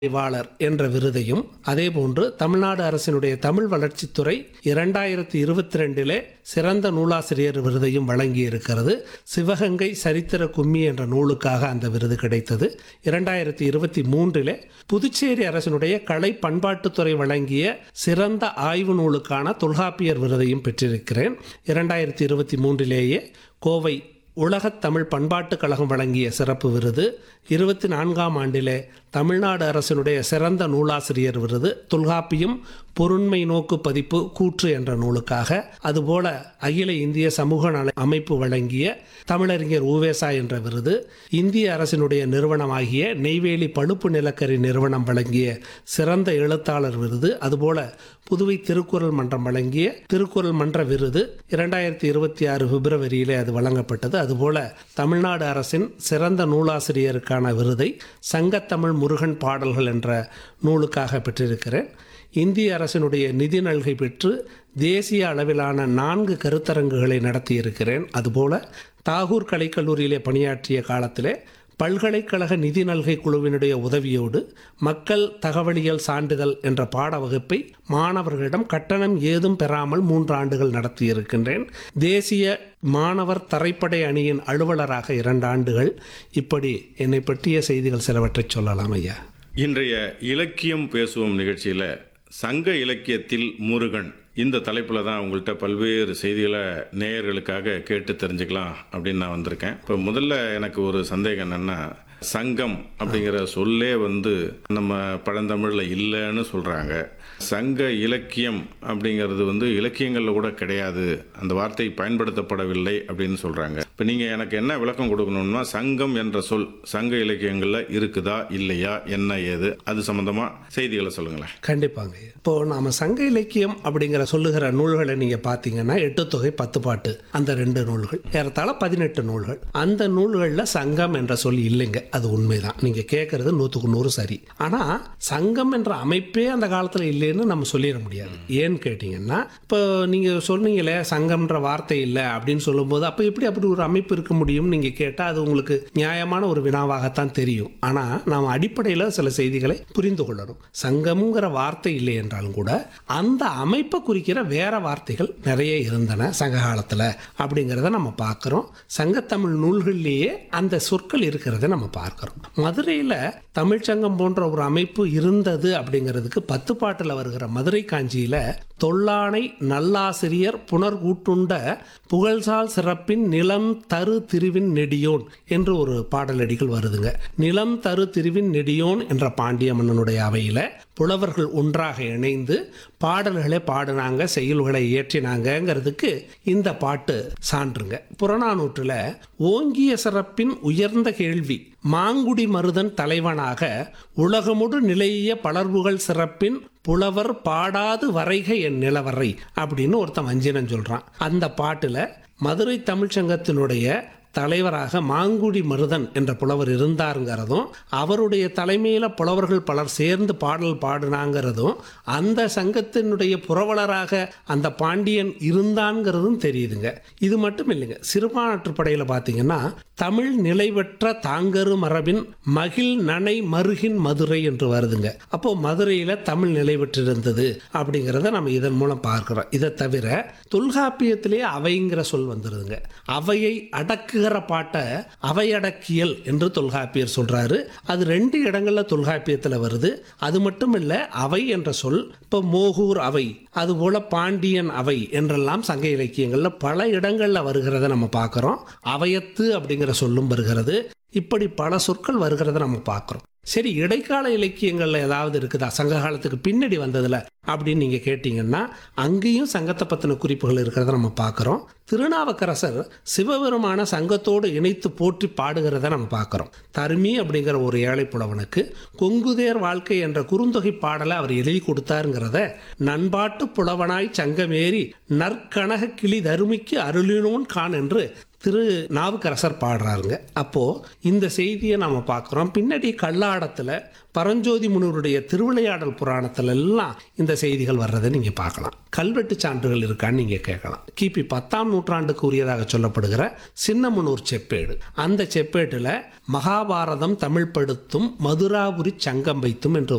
ஆய்வாளர் என்ற விருதையும் அதேபோன்று தமிழ்நாடு அரசினுடைய தமிழ் வளர்ச்சித்துறை இரண்டாயிரத்தி இருபத்தி ரெண்டிலே சிறந்த நூலாசிரியர் விருதையும் வழங்கி இருக்கிறது சிவகங்கை சரித்திர கும்மி என்ற நூலுக்காக அந்த விருது கிடைத்தது இரண்டாயிரத்தி இருபத்தி மூன்றிலே புதுச்சேரி அரசினுடைய கலை பண்பாட்டுத்துறை வழங்கிய சிறந்த ஆய்வு நூலுக்கான தொல்காப்பியர் விருதையும் பெற்றிருக்கிறேன் இரண்டாயிரத்தி இருபத்தி மூன்றிலேயே கோவை உலகத் தமிழ் பண்பாட்டுக் கழகம் வழங்கிய சிறப்பு விருது இருபத்தி நான்காம் ஆண்டிலே தமிழ்நாடு அரசினுடைய சிறந்த நூலாசிரியர் விருது தொல்காப்பியம் பொருண்மை நோக்கு பதிப்பு கூற்று என்ற நூலுக்காக அதுபோல அகில இந்திய சமூக நல அமைப்பு வழங்கிய தமிழறிஞர் ஊவேசா என்ற விருது இந்திய அரசினுடைய நிறுவனமாகிய நெய்வேலி பழுப்பு நிலக்கரி நிறுவனம் வழங்கிய சிறந்த எழுத்தாளர் விருது அதுபோல புதுவை திருக்குறள் மன்றம் வழங்கிய திருக்குறள் மன்ற விருது இரண்டாயிரத்தி இருபத்தி ஆறு பிப்ரவரியிலே அது வழங்கப்பட்டது அதுபோல தமிழ்நாடு அரசின் சிறந்த நூலாசிரியருக்கான விருதை சங்கத்தமிழ் முருகன் பாடல்கள் என்ற நூலுக்காக பெற்றிருக்கிறேன் இந்திய அரசினுடைய நிதி நல்கை பெற்று தேசிய அளவிலான நான்கு கருத்தரங்குகளை நடத்தியிருக்கிறேன் அதுபோல தாகூர் கலைக்கல்லூரியிலே பணியாற்றிய காலத்திலே பல்கலைக்கழக நிதி நல்கை குழுவினுடைய உதவியோடு மக்கள் தகவலியல் சான்றிதழ் என்ற பாட வகுப்பை மாணவர்களிடம் கட்டணம் ஏதும் பெறாமல் மூன்று ஆண்டுகள் நடத்தியிருக்கின்றேன் தேசிய மாணவர் தரைப்படை அணியின் அலுவலராக இரண்டு ஆண்டுகள் இப்படி என்னை பற்றிய செய்திகள் சிலவற்றை சொல்லலாம் ஐயா இன்றைய இலக்கியம் பேசுவோம் நிகழ்ச்சியில் சங்க இலக்கியத்தில் முருகன் இந்த தலைப்பில் தான் உங்கள்கிட்ட பல்வேறு செய்திகளை நேயர்களுக்காக கேட்டு தெரிஞ்சுக்கலாம் அப்படின்னு நான் வந்திருக்கேன் இப்போ முதல்ல எனக்கு ஒரு சந்தேகம் என்னென்னா சங்கம் அப்படிங்கிற சொல்லே வந்து நம்ம பழந்தமிழில் இல்லைன்னு சொல்கிறாங்க சங்க இலக்கியம் அப்படிங்கிறது வந்து இலக்கியங்களில் கூட கிடையாது அந்த வார்த்தை பயன்படுத்தப்படவில்லை அப்படின்னு சொல்கிறாங்க இப்போ நீங்கள் எனக்கு என்ன விளக்கம் கொடுக்கணும்னா சங்கம் என்ற சொல் சங்க இலக்கியங்களில் இருக்குதா இல்லையா என்ன ஏது அது சம்மந்தமாக செய்திகளை சொல்லுங்களேன் கண்டிப்பாங்க இப்போ நாம சங்க இலக்கியம் அப்படிங்கிற சொல்லுகிற நூல்களை நீங்க பார்த்தீங்கன்னா எட்டு தொகை பத்து பாட்டு அந்த ரெண்டு நூல்கள் ஏறத்தாழ பதினெட்டு நூல்கள் அந்த நூல்களில் சங்கம் என்ற சொல் இல்லைங்க அது உண்மைதான் நீங்க கேட்கறது நூற்றுக்கு நூறு சரி ஆனா சங்கம் என்ற அமைப்பே அந்த காலத்துல இல்லைன்னு நம்ம சொல்லிட முடியாது ஏன்னு கேட்டீங்கன்னா இப்போ நீங்க சொன்னீங்களே சங்கம்ன்ற வார்த்தை இல்லை அப்படின்னு சொல்லும்போது அப்போ எப்படி அப்படி ஒரு அமைப்பு இருக்க முடியும் நீங்க கேட்டால் அது உங்களுக்கு நியாயமான ஒரு வினாவாகத்தான் தெரியும் ஆனா நாம் அடிப்படையில் சில செய்திகளை புரிந்து கொள்ளணும் சங்கம்ங்கிற வார்த்தை இல்லை என்றாலும் கூட அந்த அமைப்பை குறிக்கிற வேற வார்த்தைகள் நிறைய இருந்தன சங்க காலத்தில் அப்படிங்கிறத நம்ம பார்க்குறோம் சங்கத்தமிழ் நூல்கள்லேயே அந்த சொற்கள் இருக்கிறத நம்ம பார்க்குறோம் மதுரையில் தமிழ்ச்சங்கம் போன்ற ஒரு அமைப்பு இருந்தது அப்படிங்கிறதுக்கு பத்து பாட்டில் வருகிற மதுரை காஞ்சியில் தொல்லானை நல்லாசிரியர் புனர்கூட்டுண்ட புகழ்சால் சிறப்பின் நிலம் தரு திருவின் நெடியோன் என்று ஒரு பாடலடிகள் வருதுங்க நிலம் தரு திருவின் நெடியோன் என்ற பாண்டிய மன்னனுடைய அவையில் புலவர்கள் ஒன்றாக இணைந்து பாடல்களை பாடினாங்க செயல்களை இயற்றினாங்கங்கிறதுக்கு இந்த பாட்டு சான்றுங்க புறநானூற்றில் ஓங்கிய சிறப்பின் உயர்ந்த கேள்வி மாங்குடி மருதன் தலைவனாக உலகமுடு நிலைய பலர்வுகள் சிறப்பின் புலவர் பாடாது வரைக என் நிலவரை அப்படின்னு ஒருத்தன் வஞ்சினன் சொல்றான் அந்த பாட்டுல மதுரை தமிழ்ச்சங்கத்தினுடைய தலைவராக மாங்குடி மருதன் என்ற புலவர் இருந்தாருங்கிறதும் அவருடைய தலைமையில் புலவர்கள் பலர் சேர்ந்து பாடல் பாடினாங்கிறதும் அந்த சங்கத்தினுடைய புரவலராக அந்த பாண்டியன் இருந்தான்ங்கிறதும் தெரியுதுங்க இது மட்டும் இல்லைங்க சிறுபான்ற்றுப்படையில் பார்த்தீங்கன்னா தமிழ் நிலைவற்ற தாங்கரு மரபின் மகிழ் நனை மருகின் மதுரை என்று வருதுங்க அப்போ மதுரையில் தமிழ் நிலைவற்றிருந்தது அப்படிங்கிறத நம்ம இதன் மூலம் பார்க்கிறோம் இதை தவிர தொல்காப்பியத்திலே அவைங்கிற சொல் வந்துருதுங்க அவையை அடக்குகிற பாட்டை அவையடக்கியல் என்று தொல்காப்பியர் சொல்றாரு அது ரெண்டு இடங்கள்ல தொல்காப்பியத்தில் வருது அது மட்டும் இல்ல அவை என்ற சொல் இப்போ மோகூர் அவை அதுபோல பாண்டியன் அவை என்றெல்லாம் சங்க இலக்கியங்களில் பல இடங்களில் வருகிறத நம்ம பார்க்குறோம் அவையத்து அப்படிங்கிற சொல்லும் வருகிறது இப்படி பல சொற்கள் வருகிறத நம்ம பார்க்குறோம் சரி இடைக்கால இலக்கியங்கள்ல ஏதாவது இருக்குதா சங்க காலத்துக்கு பின்னாடி வந்ததுல அப்படின்னு நீங்க கேட்டீங்கன்னா அங்கேயும் சங்கத்தை பத்தின குறிப்புகள் இருக்கிறத நம்ம பார்க்குறோம் திருநாவுக்கரசர் சிவபெருமான சங்கத்தோடு இணைத்து போற்றி பாடுகிறத நம்ம பார்க்குறோம் தருமி அப்படிங்கிற ஒரு ஏழை புலவனுக்கு கொங்குதேர் வாழ்க்கை என்ற குறுந்தொகை பாடலை அவர் எழுதி கொடுத்தாருங்கிறத நண்பாட்டு புலவனாய் சங்கமேறி நற்கனக கிளி தருமிக்கு அருளினோன் கான் என்று திரு நாவுக்கரசர் பாடுறாருங்க அப்போ இந்த செய்தியை நாம பார்க்குறோம் பின்னாடி கல்லாடத்தில் பரஞ்சோதி முனிவருடைய திருவிளையாடல் புராணத்துல எல்லாம் இந்த செய்திகள் வர்றதை நீங்க பார்க்கலாம் கல்வெட்டு சான்றுகள் இருக்கான்னு நீங்க கேட்கலாம் கிபி பத்தாம் நூற்றாண்டுக்கு உரியதாக சொல்லப்படுகிற சின்னமனூர் செப்பேடு அந்த செப்பேட்டில் மகாபாரதம் தமிழ்படுத்தும் மதுராபுரி சங்கம் வைத்தும் என்று